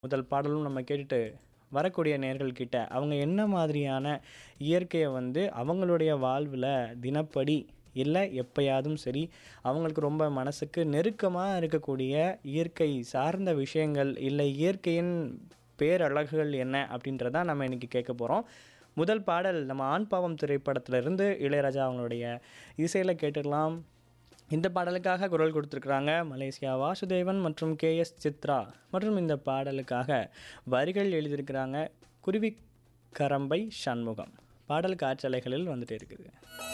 முதல் பாடலும் நம்ம கேட்டுட்டு வரக்கூடிய நேர்கள் கிட்ட அவங்க என்ன மாதிரியான இயற்கையை வந்து அவங்களுடைய வாழ்வில் தினப்படி இல்லை எப்பயாவதும் சரி அவங்களுக்கு ரொம்ப மனசுக்கு நெருக்கமாக இருக்கக்கூடிய இயற்கை சார்ந்த விஷயங்கள் இல்லை இயற்கையின் பேரழகுகள் என்ன அப்படின்றத நம்ம இன்னைக்கு கேட்க போகிறோம் முதல் பாடல் நம்ம ஆண் பாவம் திரைப்படத்திலிருந்து இளையராஜா அவங்களுடைய இசையில் கேட்டுடலாம் இந்த பாடலுக்காக குரல் கொடுத்துருக்குறாங்க மலேசியா வாசுதேவன் மற்றும் கே எஸ் சித்ரா மற்றும் இந்த பாடலுக்காக வரிகள் எழுதியிருக்கிறாங்க குருவி கரம்பை சண்முகம் பாடல் காற்றலைகளில் வந்துட்டு இருக்குது